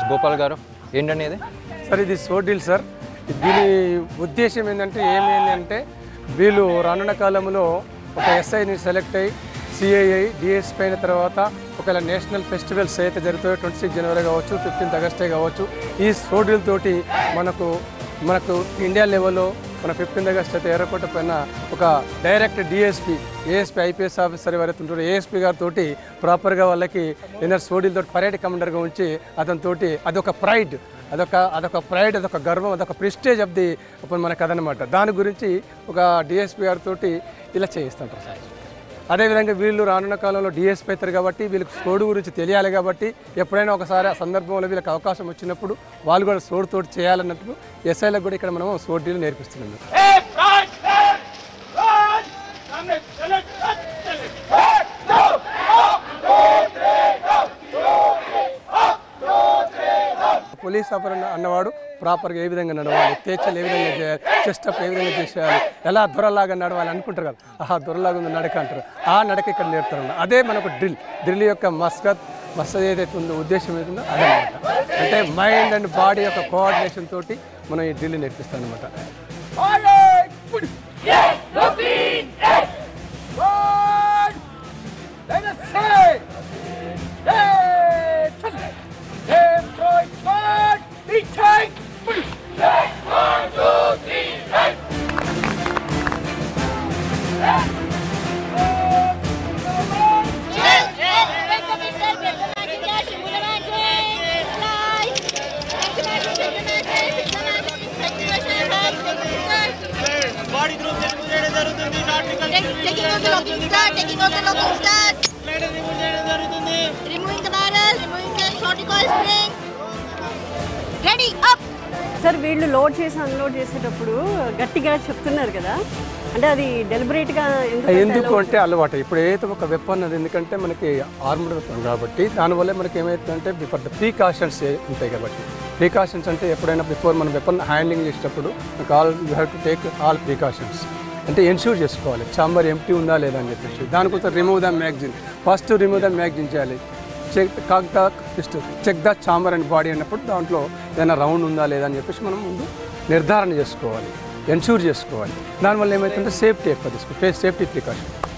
గోపాల్ గారు ఏంటండి ఇది సార్ ఇది సో డీల్ సార్ దీని ఉద్దేశం ఏంటంటే ఏమైంది అంటే వీళ్ళు రానున్న కాలంలో ఒక ఎస్ఐని సెలెక్ట్ అయ్యి సిఐఐ డిఎస్పీ అయిన తర్వాత ఒకవేళ నేషనల్ ఫెస్టివల్స్ అయితే జరుగుతాయో ట్వంటీ సిక్స్ జనవరి కావచ్చు ఫిఫ్టీన్త్ ఆగస్టే కావచ్చు ఈ సో డీల్ తోటి మనకు మనకు ఇండియా లెవెల్లో మన ఫిఫ్టీన్త్ ఆగస్ట్ అయితే ఎర్రకోట పైన ఒక direct DSP ASP IPS officer ఎవరైతే ఉంటారో ఏఎస్పీ గారితో ప్రాపర్గా వాళ్ళకి ఏదైనా సోడీలతో పర్యాటక కమాండర్గా ఉంచి అతనితోటి అదొక ప్రైడ్ అదొక అదొక ప్రైడ్ అదొక గర్వం అదొక ప్రెస్టేజ్ ఆఫ్ ది ఇప్పుడు మనకు అదనమాట దాని గురించి ఒక డిఎస్పీ గారితో ఇలా చేయిస్తుంటారు సార్ అదేవిధంగా వీళ్ళు రానున్న కాలంలో డిఎస్పీ అవుతారు కాబట్టి వీళ్ళకి సోడు గురించి తెలియాలి కాబట్టి ఎప్పుడైనా ఒకసారి ఆ సందర్భంలో వీళ్ళకి అవకాశం వచ్చినప్పుడు వాళ్ళు కూడా సోడు తోటి చేయాలన్నట్టు ఎస్ఐలకు కూడా ఇక్కడ మనం సోడీలు నేర్పిస్తున్నాం పోలీస్ ఆఫర్ అన్న అన్నవాడు ప్రాపర్గా ఏ విధంగా నడవాలి తేచలు ఏ విధంగా చేయాలి చెస్ట్ అప్ ఏ విధంగా చేసేయాలి ఎలా దొరలాగా నడవాలి అనుకుంటారు కదా ఆహా దొరలాగా ఉంది నడక అంటారు ఆ నడక ఇక్కడ నేర్పుతారు అదే మనకు డ్రిల్ డ్రిల్ యొక్క మస్కత్ మస్త్ ఏదైతే ఉందో ఉద్దేశం ఏదైతుందో అదే అనమాట అంటే మైండ్ అండ్ బాడీ యొక్క కోఆర్డినేషన్ తోటి మనం ఈ డ్రిల్ నేర్పిస్తాం అనమాట బాడీ గ్రూప్ రిమూవ్ చేయడం జరుగుతుంది షార్ట్ నికల్ Taking out the locking star, taking out the locking star, slider remove చేయడం జరుగుతుంది removing the barrel, removing the short recoil spring. Ready, up! సార్ వీళ్ళు లోడ్ చేసి అన్లోడ్ చేసేటప్పుడు గట్టిగా చెప్తున్నారు కదా అంటే అది డెలిబరేట్గా ఎందుకు అంటే అలవాటు ఇప్పుడు ఏదైతే ఒక వెపన్ అది ఎందుకంటే మనకి ఆర్మ్డ్ వెపన్ కాబట్టి దానివల్ల మనకి ఏమవుతుందంటే ఫర్ ద ప్రీకాషన్స్ ఉంటాయి కాబట్టి ప్రీకాషన్స్ అంటే ఎప్పుడైనా బిఫోర్ మనం వెపన్ హ్యాండ్లింగ్ చేసేటప్పుడు మనకు all you have to take all precautions అంటే ఎన్ష్యూర్ చేసుకోవాలి చాంబర్ ఎంటీ ఉందా లేదా అని చెప్పేసి దానికోసం remove the magazine first remove the magazine చేయాలి check cock the just check the chamber and body అన్నప్పుడు దాంట్లో ఏదైనా రౌండ్ ఉందా లేదా అని చెప్పేసి మనం ముందు నిర్ధారణ చేసుకోవాలి ఎన్ష్యూర్ చేసుకోవాలి దానివల్ల ఏమవుతుందంటే సేఫ్టీ ఎక్కువ తీసుకో సేఫ్టీ ప్రికాషన్